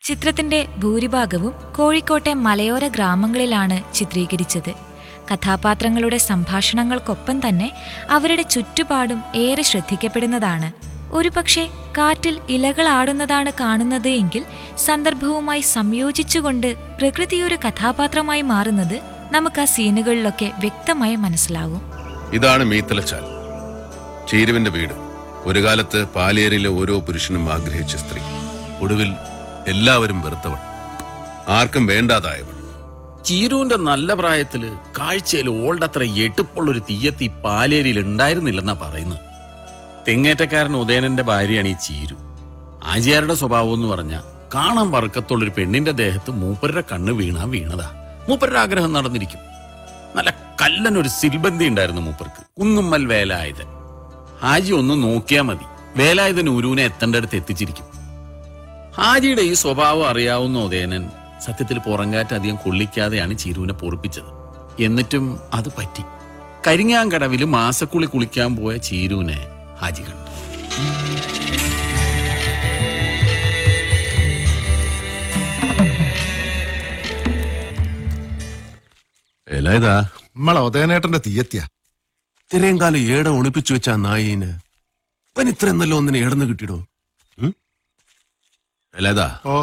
ചിത്രത്തിന്റെ ഭൂരിഭാഗവും കോഴിക്കോട്ടെ മലയോര ഗ്രാമങ്ങളിലാണ് ചിത്രീകരിച്ചത് കഥാപാത്രങ്ങളുടെ സംഭാഷണങ്ങൾക്കൊപ്പം തന്നെ അവരുടെ ചുറ്റുപാടും ഏറെ ശ്രദ്ധിക്കപ്പെടുന്നതാണ് ഒരുപക്ഷെ കാറ്റിൽ ഇലകൾ ആടുന്നതാണ് കാണുന്നത് എങ്കിൽ സന്ദർഭവുമായി സംയോജിച്ചുകൊണ്ട് പ്രകൃതി ഒരു കഥാപാത്രമായി മാറുന്നത് നമുക്ക് ആ സീനുകളിലൊക്കെ വ്യക്തമായി മനസ്സിലാവും ഇതാണ് മീത്തലച്ചാൽ ചീരുവിന്റെ വീട് ഒരു കാലത്ത് പാലേരിയിലെ ഓരോ പുരുഷനും ആഗ്രഹിച്ച സ്ത്രീ ഒടുവിൽ എല്ലാവരും വെറുത്തവൾ ആർക്കും വേണ്ടാതായവൾ ചീരുവിന്റെ നല്ല പ്രായത്തില് കാഴ്ചയിൽ ഓൾഡത്ര എട്ടുപ്പുള്ളൊരു തീയത്തി പാലേരിയിൽ ഉണ്ടായിരുന്നില്ലെന്നാ പറയുന്നത് തെങ്ങേറ്റക്കാരൻ ഉദയനന്റെ ഭാര്യയാണ് ഈ ചീരു ആചാരുടെ സ്വഭാവം എന്ന് പറഞ്ഞ കാണാൻ വറുക്കത്തുള്ളൊരു പെണ്ണിന്റെ ദേഹത്ത് മൂപ്പരുടെ കണ്ണ് വീണാ വീണതാ മൂപ്പരുടെ ആഗ്രഹം നടന്നിരിക്കും നല്ല കല്ലനൊരു സിൽബന്തി ഉണ്ടായിരുന്നു മൂപ്പർക്ക് കുന്നുമ്മൽ വേലായുധൻ ഹാജി ഒന്ന് നോക്കിയാ മതി വേലായുധൻ ഉരുവിനെ എത്തേണ്ടടുത്ത് എത്തിച്ചിരിക്കും ഹാജിയുടെ ഈ സ്വഭാവം അറിയാവുന്ന ഉദയനൻ സത്യത്തിൽ പുറങ്കാറ്റ് അധികം കൊള്ളിക്കാതെയാണ് ചീരുവിനെ പൊറിപ്പിച്ചത് എന്നിട്ടും അത് പറ്റി കരിങ്ങാങ്കടവിൽ മാസക്കുളി കുളിക്കാൻ പോയ ചീരുവിനെ ഹാജി കണ്ടു ഏലായതാ നമ്മളെ ഉദയനേട്ടന്റെ തീയത്തിയ ഇത്രയും കാലം ഏട ഒളിപ്പിച്ചു വെച്ച ആ നായീന് ഇവൻ ഇത്ര എന്നല്ലോ ഒന്നിനെ ഏടന്ന് കിട്ടിയിടോ ഏലായതാ ഓ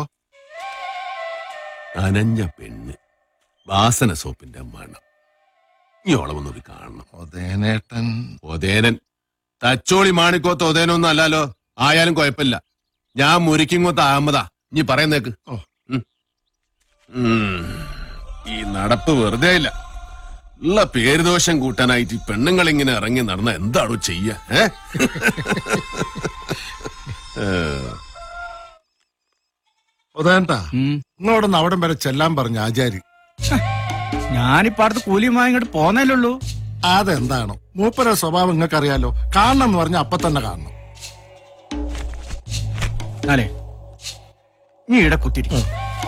അനഞ്ഞ പെണ്ണ് വാസന സോപ്പിന്റെ മണം ഈ ഓളമൊന്നൊരു കാണണം ഉദയനേട്ടൻ ഒതേനൻ തച്ചോളി മാണിക്കോത്ത് ഒതേനൊന്നും അല്ലല്ലോ ആയാലും കുഴപ്പമില്ല ഞാൻ മുരിക്കിങ്ങോത്ത് അഹമ്മദാ നീ പറയുന്നേക്ക് ഓ. ഉം. ഉം. ഈ നടപ്പ് വെറുതെ ഇല്ല ഉള്ള പേരുദോഷം കൂട്ടാനായിട്ട് ഈ പെണ്ണുങ്ങൾ ഇങ്ങനെ ഇറങ്ങി നടന്ന എന്താണോ ചെയ്യ ഏ? ഏ, ഉദയനട്ടാ നിങ്ങളോടൊന്ന് അവിടം വരെ ചെല്ലാൻ പറഞ്ഞു ആചാരി ഞാനിപ്പോ അടുത്ത് കൂലിയുമായി ഇങ്ങോട്ട് പോന്നേലുള്ളൂ അതെന്താണോ മൂപ്പര സ്വഭാവം നിങ്ങൾക്ക് അറിയാലോ കാണണം എന്ന് പറഞ്ഞാൽ അപ്പൊ തന്നെ കാണണം അല്ലേ നീ ഇവിടെ കുത്തിരിക്കും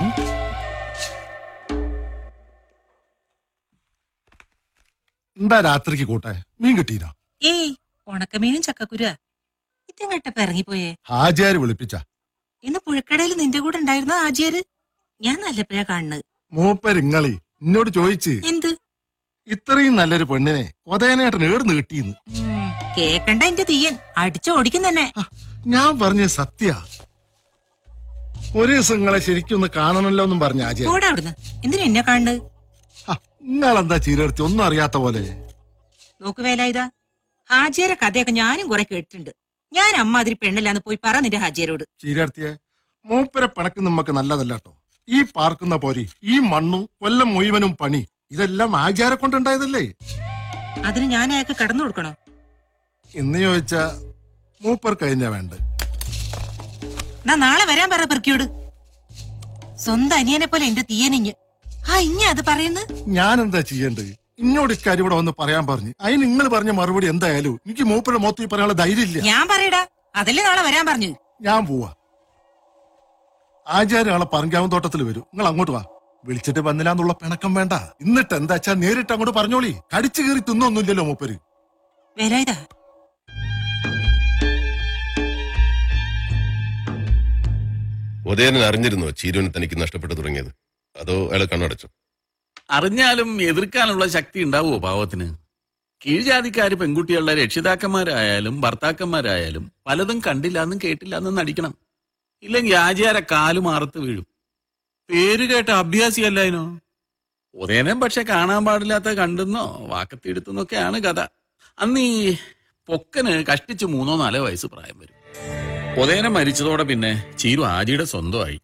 എന്താ രാത്രിക്ക് കൂട്ടെ മീൻ കിട്ടീനോ ഏയ് ഉണക്കമീനും ചക്കക്കുരുവാ ഇതെങ്ങട്ടപ്പ ഇറങ്ങിപ്പോയേ ആചാരി വിളിപ്പിച്ച ഇന്ന് പുഴക്കടയിൽ നിന്റെ കൂടെ ഉണ്ടായിരുന്ന ആചാര് ഞാൻ നല്ലപ്പോഴാ കാണുന്നത് മൂപ്പരിങ്ങളി എന്നോട് ചോദിച്ച് എന്ത് ഇത്രയും നല്ലൊരു പെണ്ണിനെ ഉദയനേട്ടൻ ഏടുന്ന് കിട്ടിയെന്ന് ഉം, കേക്കണ്ട എന്റെ തീയൻ അടിച്ചോടിക്കും തന്നെ ആ, ഞാൻ പറഞ്ഞ സത്യ ഒരു ദിവസം നിങ്ങളെ ശരിക്കും ഒന്ന് കാണണമല്ലോ എന്നും പറഞ്ഞ ആചാരി കൂടെ അവിടുന്ന് എന്തിനാ എന്നെ കാണുന്നത് ആ, നിങ്ങളെന്താ ചീരടുത്ത് ഒന്നും അറിയാത്ത പോലെ നോക്ക് വേലായുധ ഹാജിയരെ കഥയൊക്കെ ഞാനും കുറെ കേട്ടിട്ടുണ്ട് ഞാൻ അമ്മാതിരി പെണ്ണല്ലാന്ന് പോയി പറ നിന്റെ ഹാജിയരോട് ചീരടുത്തിയെ മൂപ്പരെ പിണക്ക് നമ്മക്ക് നല്ലതല്ല കേട്ടോ ഈ പാർക്കുന്ന പോരി ഈ മണ്ണും കൊല്ലം മുഴുവനും പണി ഇതെല്ലാം ആചാരെ കൊണ്ടുണ്ടായതല്ലേ അതിന് ഞാൻ അയാൾക്ക് കടന്നു കൊടുക്കണോ എന്ന് ചോദിച്ച മൂപ്പർ കഴിഞ്ഞ വേണ്ട എന്നാ നാളെ വരാൻ പറ പെറുക്കിയോട് സ്വന്തം അനിയനെ പോലെ എന്റെ തീയനിഞ്ഞ് ആ ഇഞ്ഞ അത് പറയുന്നത് ഞാൻ എന്താ ചെയ്യേണ്ടത് ഇന്നോട് ഇക്കാര്യം ഇവിടെ വന്ന് പറയാൻ പറഞ്ഞു അതിന് നിങ്ങൾ പറഞ്ഞ മറുപടി എന്തായാലും എനിക്ക് മൂപ്പരുടെ മൊത്തം ഈ പറയാനുള്ള ധൈര്യമില്ല ഞാൻ പറയടാ അതല്ലേ നാളെ വരാൻ പറഞ്ഞു ഞാൻ പോവാ ആചാര്യ ആളെ പറങ്കാവൻ തോട്ടത്തിൽ വരും നിങ്ങൾ അങ്ങോട്ട് വാ വിളിച്ചിട്ട് വന്നില്ലാന്നുള്ള പിണക്കം വേണ്ട എന്നിട്ട് എന്താ വെച്ചാ നേരിട്ട് അങ്ങോട്ട് പറഞ്ഞോളി കടിച്ചു കീറി തിന്നൊന്നുമില്ലല്ലോ മൂപ്പര് വേലായുധ ഉദയനൻ അറിഞ്ഞിരുന്നോ ചീരുവിനെ തനിക്ക് നഷ്ടപ്പെട്ടു തുടങ്ങിയത് അതോ അയാൾ കണ്ണടച്ചു അറിഞ്ഞാലും എതിർക്കാനുള്ള ശക്തി ഉണ്ടാവുമോ പാവത്തിന് കീഴ്ജാതിക്കാര് പെൺകുട്ടികളുടെ രക്ഷിതാക്കന്മാരായാലും ഭർത്താക്കന്മാരായാലും പലതും കണ്ടില്ലാന്നും കേട്ടില്ലാന്നും നടിക്കണം ഇല്ലെങ്കിൽ ആചാര കാലു മാറത്ത് വീഴും പേര് കേട്ട അഭ്യാസിയല്ലായിനോ ഉദയനം പക്ഷെ കാണാൻ പാടില്ലാത്ത കണ്ടെന്നോ വാക്കത്തിയെടുത്തെന്നൊക്കെയാണ് കഥ അന്ന് ഈ പൊക്കന് കഷ്ടിച്ച് മൂന്നോ നാലോ വയസ്സ് പ്രായം വരും ഉദയനം മരിച്ചതോടെ പിന്നെ ചീരു ആജിയുടെ സ്വന്തമായി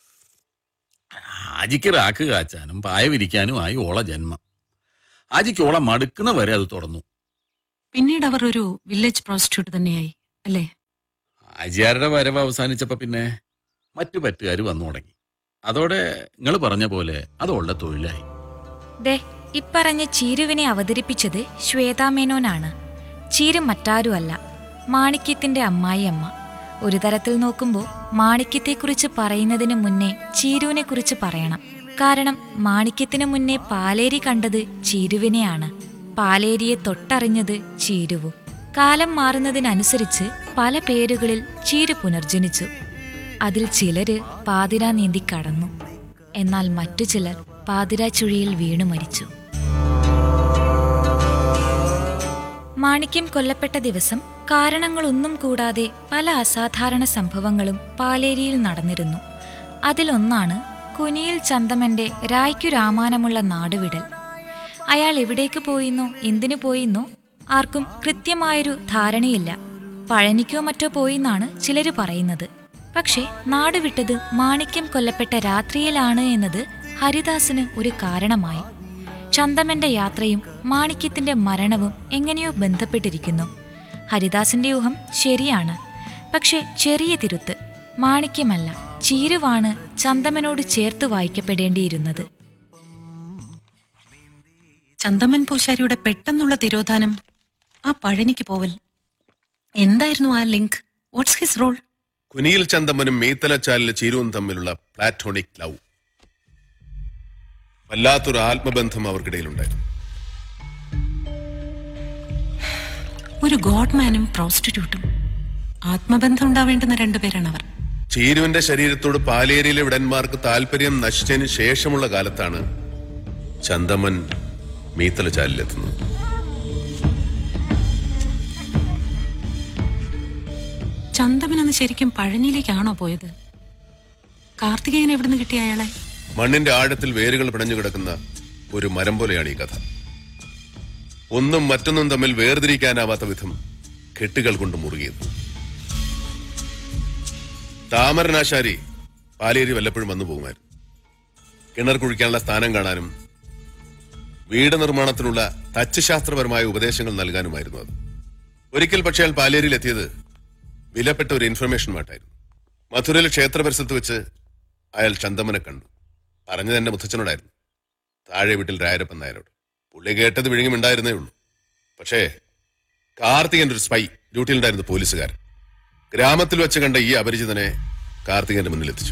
ആജിക്ക് റാക്ക് കാച്ചാനും പായ വിരിക്കാനുമായി ഓള ജന്മം ആജിക്ക് ഓളെ മടുക്കുന്ന വരെ അത് തുറന്നു പിന്നീട് അവർ ഒരു വില്ലേജ് പ്രോസ്റ്റിറ്റ്യൂട്ട് തന്നെയായി അല്ലേ ആചാരുടെ വരവ് അവസാനിച്ചപ്പോ പിന്നെ മറ്റു പറ്റുകാർ വന്നു തുടങ്ങി അതോടെ നിങ്ങൾ പറഞ്ഞ പോലെ അത് ഓളുടെ തൊഴിലായി ദേ ഇപ്പറഞ്ഞ ചീരുവിനെ അവതരിപ്പിച്ചത് ശ്വേതാമേനോനാണ് ചീരു മറ്റാരുമല്ല മാണിക്യത്തിന്റെ അമ്മായിയമ്മ ഒരു തരത്തിൽ നോക്കുമ്പോൾ മാണിക്യത്തെക്കുറിച്ച് പറയുന്നതിന് മുന്നേ ചീരുവിനെ കുറിച്ച് പറയണം കാരണം മാണിക്യത്തിന് മുന്നേ പാലേരി കണ്ടത് ചീരുവിനെയാണ് പാലേരിയെ തൊട്ടറിഞ്ഞത് ചീരുവും കാലം മാറുന്നതിനനുസരിച്ച് പല പേരുകളിൽ ചീരു പുനർജനിച്ചു അതിൽ ചിലര് പാതിരാ നീന്തി കടന്നു എന്നാൽ മറ്റു ചിലർ പാതിരാ ചുഴിയിൽ വീണു മരിച്ചു മാണിക്യം കൊല്ലപ്പെട്ട ദിവസം കാരണങ്ങളൊന്നും കൂടാതെ പല അസാധാരണ സംഭവങ്ങളും പാലേരിയിൽ നടന്നിരുന്നു അതിലൊന്നാണ് കുനിയിൽ ചന്തമന്റെ രായ്ക്കു രാമാനമുള്ള നാടുവിടൽ അയാൾ എവിടേക്ക് പോയിന്നോ എന്തിനു പോയിന്നോ ആർക്കും കൃത്യമായൊരു ധാരണയില്ല പഴനിക്കോ മറ്റോ പോയിന്നാണ് ചിലര് പറയുന്നത് പക്ഷേ നാടുവിട്ടത് മാണിക്യം കൊല്ലപ്പെട്ട രാത്രിയിലാണ് എന്നത് ഹരിദാസിന് ഒരു കാരണമായി ചന്തമന്റെ യാത്രയും മാണിക്യത്തിന്റെ മരണവും എങ്ങനെയോ ബന്ധപ്പെട്ടിരിക്കുന്നു ഹരിദാസിന്റെ ഊഹം ശരിയാണ് പക്ഷെ ചെറിയ തിരുത്ത് മാണിക്യമല്ല ചീരുവാണ് ചന്തമനോട് ചേർത്ത് വായിക്കപ്പെടേണ്ടിയിരുന്നത് ചന്തമൻ പൂശാരിയുടെ പെട്ടെന്നുള്ള തിരോധാനം ആ പഴനിക്ക് പോവൽ എന്തായിരുന്നു ആ ലിങ്ക് വാട്ട്സ് ഹിസ് റോൾ കുനിയിൽ ചന്തമ്മനും മീത്തലച്ചാലിലെ ചീരുവും തമ്മിലുള്ള പ്ലാറ്റോണിക് ലവ് വല്ലാത്തൊരു ആത്മബന്ധം അവർക്കിടയിലുണ്ടായിരുന്നു ഒരു ഗോഡ്മാനും പ്രോസ്റ്റിറ്റ്യൂട്ടും ആത്മബന്ധം ഉണ്ടാവേണ്ടുന്ന രണ്ടുപേരാണ് അവർ ചീരുവിന്റെ ശരീരത്തോട് പാലേരിയിലെ വിടന്മാർക്ക് താല്പര്യം നശിച്ചതിന് ശേഷമുള്ള കാലത്താണ് ചന്തമ്മൻ മീത്തലച്ചാലിലെത്തുന്നത് ചന്തമൻ അന്ന് ശരിക്കും പഴനിയിലേക്കാണോ പോയത് കാർത്തികേയൻ എവിടുന്ന് കിട്ടിയ അയാളെ മണ്ണിന്റെ ആഴത്തിൽ വേരുകൾ പിണഞ്ഞു കിടക്കുന്ന ഒരു മരം പോലെയാണ് ഈ കഥ ഒന്നും മറ്റൊന്നും തമ്മിൽ വേർതിരിക്കാനാവാത്ത വിധം കെട്ടുകൾ കൊണ്ട് മുറുകിയത് താമരനാശാരി പാലേരി വല്ലപ്പോഴും വന്നു പോകുമായിരുന്നു കിണർ കുഴിക്കാനുള്ള സ്ഥാനം കാണാനും വീട് നിർമ്മാണത്തിനുള്ള തച്ചുശാസ്ത്രപരമായ ഉപദേശങ്ങൾ നൽകാനുമായിരുന്നു അത് ഒരിക്കൽ പക്ഷേ അയാൾ പാലേരിയിൽ എത്തിയത് വിലപ്പെട്ട ഒരു ഇൻഫർമേഷനുമായിട്ടായിരുന്നു മധുരയിൽ ക്ഷേത്ര പരിസരത്ത് വെച്ച് അയാൾ ചന്തമനെ കണ്ടു പറഞ്ഞത് എന്റെ മുത്തച്ഛനോടായിരുന്നു താഴെ വീട്ടിൽ രായരപ്പൻ നായരോട് പുള്ളി കേട്ടത് വിഴുങ്ങുമുണ്ടായിരുന്നേ ഉള്ളൂ പക്ഷേ കാർത്തികന്റെ ഒരു സ്പൈ ഡ്യൂട്ടിയിലുണ്ടായിരുന്നു പോലീസുകാരൻ ഗ്രാമത്തിൽ വെച്ച് കണ്ട ഈ അപരിചിതനെ കാർത്തികന്റെ മുന്നിൽ എത്തിച്ചു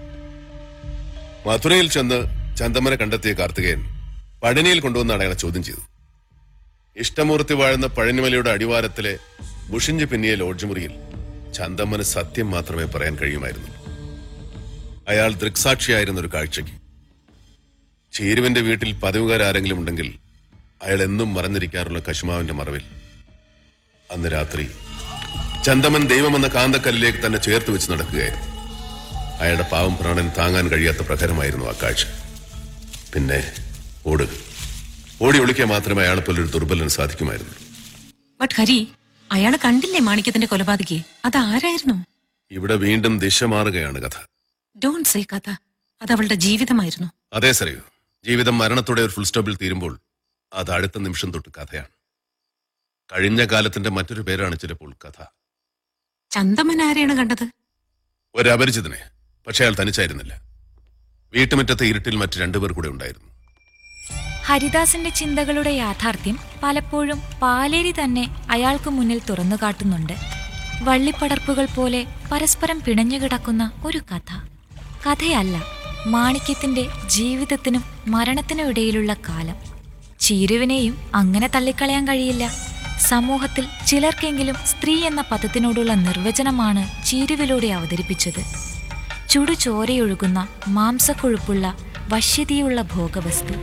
മധുരയിൽ ചെന്ന് ചന്തമനെ കണ്ടെത്തിയ കാർത്തികേയൻ പഴനിയിൽ കൊണ്ടുവന്നാണ് അയാളെ ചോദ്യം ചെയ്തത് ഇഷ്ടമൂർത്തി വാഴുന്ന പഴനിമലയുടെ അടിവാരത്തിലെ ബുഷിഞ്ച് പിന്നിയ ലോഡ്ജ് മുറിയിൽ ചന്തമ്മന് സത്യം മാത്രമേ പറയാൻ കഴിയുമായിരുന്നു അയാൾ ദൃക്സാക്ഷിയായിരുന്ന ഒരു കാഴ്ചയ്ക്ക് ചീരുവിന്റെ വീട്ടിൽ പതിവുകാരാരെങ്കിലും ഉണ്ടെങ്കിൽ അയാൾ എന്നും മറന്നിരിക്കാറുള്ള കശുമാവിന്റെ മറവിൽ അന്ന് രാത്രി ചന്തമൻ ദൈവമെന്ന കാന്തക്കല്ലിലേക്ക് തന്നെ ചേർത്ത് വെച്ച് നടക്കുകയായിരുന്നു അയാളുടെ പാവം പ്രാണൻ താങ്ങാൻ കഴിയാത്ത പ്രഹരമായിരുന്നു ആ കാഴ്ച പിന്നെ ഓടുക ഓടി ഒളിക്കാൻ മാത്രമേ അയാളെ പോലൊരു ദുർബലന് സാധിക്കുമായിരുന്നു ബട്ട് ഹരി അയാളെ കണ്ടില്ലേ മാണിക്യത്തിന്റെ കൊലപാതകയെ അത് ആരായിരുന്നു ഇവിടെ വീണ്ടും ദിശ മാറുകയാണ് കഥ ഡോണ്ട് സേ കഥ അത് അവളുടെ ജീവിതമായിരുന്നു അതേ സറിയോ ജീവിതം മരണത്തോടെ ഒരു ഫുൾ സ്റ്റോപ്പിൽ തീരുമ്പോൾ അത് അടുത്ത നിമിഷം തൊട്ട് കഥയാണ് കഴിഞ്ഞ കാലത്തിന്റെ മറ്റൊരു പേരാണ് ചിലപ്പോൾ കഥ ചന്തമൻ ആരെയാണ് കണ്ടത് ഒരു അപരിചിതനെ പക്ഷെ അയാൾ തനിച്ചായിരുന്നില്ല വീട്ടുമുറ്റത്തെ ഇരുട്ടിൽ മറ്റു രണ്ടുപേർ കൂടെ ഉണ്ടായിരുന്നു ഹരിദാസിന്റെ ചിന്തകളുടെ യാഥാർത്ഥ്യം പലപ്പോഴും പാലേരി തന്നെ അയാൾക്ക് മുന്നിൽ തുറന്നു കാട്ടുന്നുണ്ട് വള്ളിപ്പടർപ്പുകൾ പോലെ പരസ്പരം പിണഞ്ഞുകിടക്കുന്ന ഒരു കഥ കഥയല്ല മാണിക്യത്തിന്റെ ജീവിതത്തിനും മരണത്തിനും ഇടയിലുള്ള കാലം ചീരുവിനെയും അങ്ങനെ തള്ളിക്കളയാൻ കഴിയില്ല സമൂഹത്തിൽ ചിലർക്കെങ്കിലും സ്ത്രീ എന്ന പദത്തിനോടുള്ള നിർവചനമാണ് ചീരുവിലൂടെ അവതരിപ്പിച്ചത് ചുടു ചോരയൊഴുകുന്ന മാംസക്കൊഴുപ്പുള്ള വശ്യതയുള്ള ഭോഗവസ്തു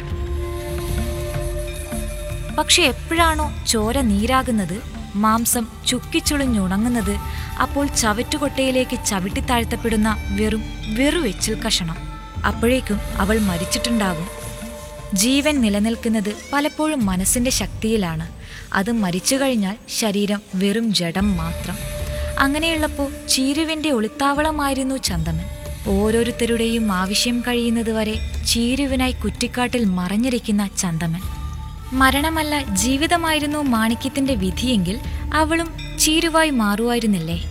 പക്ഷെ എപ്പോഴാണോ ചോര നീരാകുന്നത് മാംസം ചുക്കിച്ചുളിഞ്ഞുണങ്ങുന്നത് അപ്പോൾ ചവറ്റുകൊട്ടയിലേക്ക് ചവിട്ടിത്താഴ്ത്തപ്പെടുന്ന വെറും വെറു എച്ചിൽ കഷണം അപ്പോഴേക്കും അവൾ മരിച്ചിട്ടുണ്ടാകും ജീവൻ നിലനിൽക്കുന്നത് പലപ്പോഴും മനസ്സിന്റെ ശക്തിയിലാണ് അത് മരിച്ചു കഴിഞ്ഞാൽ ശരീരം വെറും ജഡം മാത്രം അങ്ങനെയുള്ളപ്പോൾ ചീരുവിന്റെ ഒളിത്താവളമായിരുന്നു ചന്തമൻ ഓരോരുത്തരുടെയും ആവശ്യം കഴിയുന്നതുവരെ ചീരുവിനായി കുറ്റിക്കാട്ടിൽ മറഞ്ഞിരിക്കുന്ന ചന്തമൻ മരണമല്ല ജീവിതമായിരുന്നു മാണിക്യത്തിന്റെ വിധിയെങ്കിൽ അവളും ചീരുവായി മാറുമായിരുന്നില്ലേ